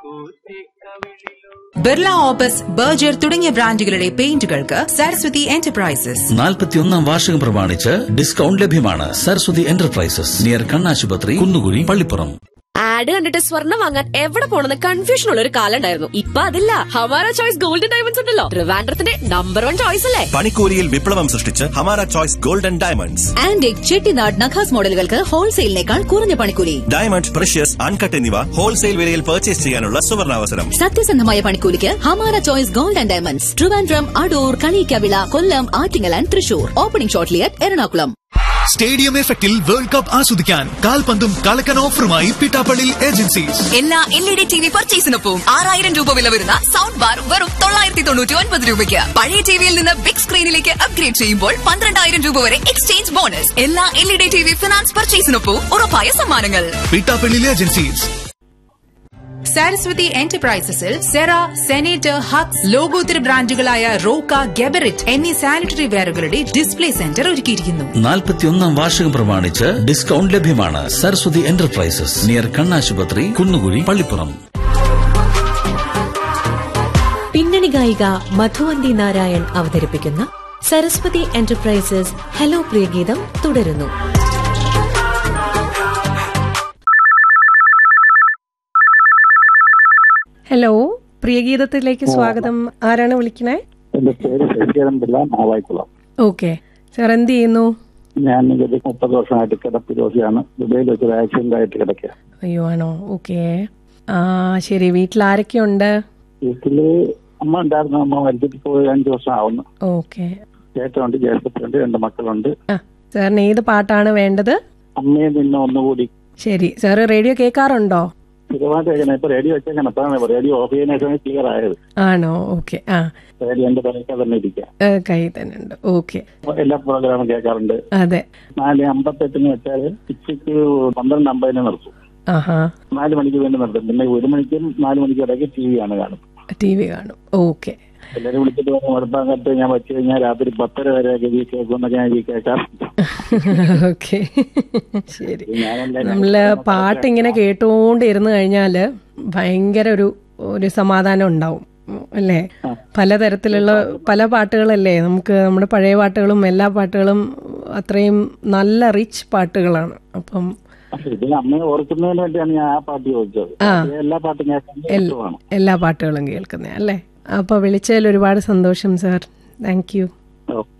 Birla opus Berger തുടങ്ങിയ ബ്രാൻഡുകളുടെ പെയിന്റുകൾക്ക് Saraswati enterprises നാൽപ്പത്തിയൊന്നാം വാർഷികം പ്രമാണിച്ച് ഡിസ്കൗണ്ട് ലഭ്യമാണ് സരസ്വതി എന്റർപ്രൈസസ് നിയർ കണ്ണാശുപത്രി കുന്നുകുഴി പള്ളിപ്പുറം ആഡ് കണ്ടിട്ട് സ്വർണ്ണം വാങ്ങാൻ എവിടെ പോണെന്ന് കൺഫ്യൂഷൻ ഉള്ള ഒരു കാലം ഉണ്ടായിരുന്നു ഇപ്പൊ അതില്ല ഹമാര ചോയ്സ് ഗോൾഡൻ ഡയമണ്ട്സ് ഉണ്ടല്ലോ ട്രിവാൻഡ്രത്തിന്റെ നമ്പർ വൺ ചോയ്സ് അല്ലേ പണിക്കൂലിയിൽ വിപ്ലവം സൃഷ്ടിച്ച് Hamara choice golden diamonds antique Chettinad നഖാസ് മോഡലുകൾക്ക് ഹോൾസെയിലിനേക്കാൾ കുറഞ്ഞ പണിക്കൂലി ഡയമണ്ട് പ്രഷ്യസ് അൺകട്ട് എന്നിവ ഹോൾസെയിൽ വിലയിൽ പർച്ചേസ് ചെയ്യാനുള്ള സുവർണാവസരം സത്യസന്ധമായ പണിക്കൂലിക്ക് Hamara choice gold and diamonds Trivandrum Adoor Kalikkavila Kollam Attingal and Thrissur opening ഷോട്ട്ലിയറ്റ് എറണാകുളം സ്റ്റേഡിയം എഫക്റ്റിൽ വേൾഡ് കപ്പ് ആസ്വദിക്കാൻ കാൽപന്തും കളക്കൻ ഓഫറുമായി പിട്ടാപ്പള്ളി ഏജൻസീസ് എല്ലാ L E D T V പർച്ചേസിനൊപ്പം ആറായിരം രൂപ വില വരുന്ന സൗണ്ട് ബാർ വെറും തൊള്ളായിരത്തി തൊണ്ണൂറ്റി ഒൻപത് രൂപയ്ക്ക് പഴയ ടിവിയിൽ നിന്ന് ബിഗ് സ്ക്രീനിലേക്ക് അപ്ഗ്രേഡ് ചെയ്യുമ്പോൾ പന്ത്രണ്ടായിരം രൂപ വരെ എക്സ്ചേഞ്ച് ബോണസ് എല്ലാ L E D T V finance പർച്ചേസിനൊപ്പം ഉറപ്പായ സമ്മാനങ്ങൾ പിട്ടാപ്പള്ളി ഏജൻസീസ് സരസ്വതി എന്റർപ്രൈസസിൽ സെറ സെനേറ്റർ ഹക്സ് ലോകോത്തര ബ്രാൻഡുകളായ റോക്ക ഗെബറിറ്റ് എന്നീ സാനിറ്ററി വെയറുകളുടെ ഡിസ്പ്ലേ സെന്റർ ഒരുക്കിയിരിക്കുന്നു നാൽപ്പത്തിയൊന്നാം വാർഷികം പ്രമാണിച്ച് ഡിസ്കൗണ്ട് ലഭ്യമാണ് സരസ്വതി എന്റർപ്രൈസസ് നിയർ കണ്ണാശുപത്രി കുന്നുകുഴി പള്ളിപ്പുറം പിന്നണി ഗായിക മധുവന്തി നാരായൺ അവതരിപ്പിക്കുന്ന സരസ്വതി എന്റർപ്രൈസസ് ഹലോ പ്രിയഗീതം തുടരുന്നു ഹലോ പ്രിയഗീതത്തിലേക്ക് സ്വാഗതം ആരാണ് വിളിക്കണേ എന്റെ പേര് ശശിധരൻ പിള്ള നാവായിക്കുളം ഓക്കെ സാർ എന്ത് ചെയ്യുന്നു ഞാൻ ഇത് മുപ്പത് വർഷമായിട്ട് കിടപ്പ് രോഗിയാണ് ദുബൈയിൽ വെച്ചൊരു ആക്സിഡന്റ് ആയിട്ട് കിടക്കുക അയ്യോ ആണോ ഓക്കെ ആ ശരി വീട്ടിൽ ആരൊക്കെയുണ്ട് വീട്ടില് അമ്മ ഉണ്ടായിരുന്നു അമ്മ മരിച്ചിട്ട് പോയി അഞ്ചു വർഷം ആവുന്നു ഓക്കെ ചേട്ടനുണ്ട് ജ്യേഷ്ഠത്തിനുണ്ട് രണ്ട് മക്കളുണ്ട് ആ സാറിന് ഏത് പാട്ടാണ് വേണ്ടത് അമ്മയെ നിന്നെ ഒന്നുകൂടി ശരി സാറ് റേഡിയോ കേൾക്കാറുണ്ടോ സ്ഥിരമായിട്ട് കേൾക്കണം ഇപ്പൊ റേഡിയോ വെച്ചേക്കണം അപ്പൊ റേഡിയോ ഓഫ് ചെയ്യുന്ന ക്ലിയർ ആയത് ആണോ ഓക്കെ ആ റേഡിയോ എന്റെ തലയ്ക്ക് തന്നെ ഇരിക്കാം ഏ, കൈ തന്നെ ഉണ്ട് ഓക്കെ അപ്പൊ എല്ലാ പ്രോഗ്രാമും കേൾക്കാറുണ്ട് അതെ നാല് അമ്പത്തെട്ടിന് വെച്ചാല് ഉച്ചയ്ക്ക് പന്ത്രണ്ട് അമ്പതിന് നിർത്തും ആഹാ നാല് മണിക്ക് വേണ്ടി നിർത്തും പിന്നെ ഒരു മണിക്കും നാല് മണിക്കും ഇടയ്ക്ക് ടി വി ആണ് കാണും ടി വി കാണും ഓക്കെ എല്ലാരും വിളിച്ചിട്ട് പറഞ്ഞു മടുപ്പാകത്ത് ഞാൻ വെച്ച് കഴിഞ്ഞാൽ രാത്രി പത്തര വരെ ഗതി കേൾക്കുമെന്നൊക്കെ ഞാൻ ഈ കേൾക്കാം ഓക്കെ ശരി ഞാനെല്ലാം നമ്മള് പാട്ട് ഇങ്ങനെ കേട്ടുകൊണ്ട് ഇരുന്ന് കഴിഞ്ഞാല് ഭയങ്കര ഒരു ഒരു സമാധാനം ഉണ്ടാവും ഉം, അല്ലേ പലതരത്തിലുള്ള പല പാട്ടുകളല്ലേ നമുക്ക് നമ്മുടെ പഴയ പാട്ടുകളും എല്ലാ പാട്ടുകളും അത്രയും നല്ല റിച്ച് പാട്ടുകളാണ് അപ്പം ഇതിൽ അമ്മയെ ഓർക്കുന്നതിന് വേണ്ടിയാണ് ഞാൻ ആ പാട്ട് ചോദിച്ചത് ആ. എല്ലാ പാട്ടും കേൾക്കാൻ എൽ- എല്ലാ പാട്ടുകളും കേൾക്കുന്നേ അല്ലേ അപ്പൊ വിളിച്ചതിൽ ഒരുപാട് സന്തോഷം സാർ താങ്ക് യു ഓക്കെ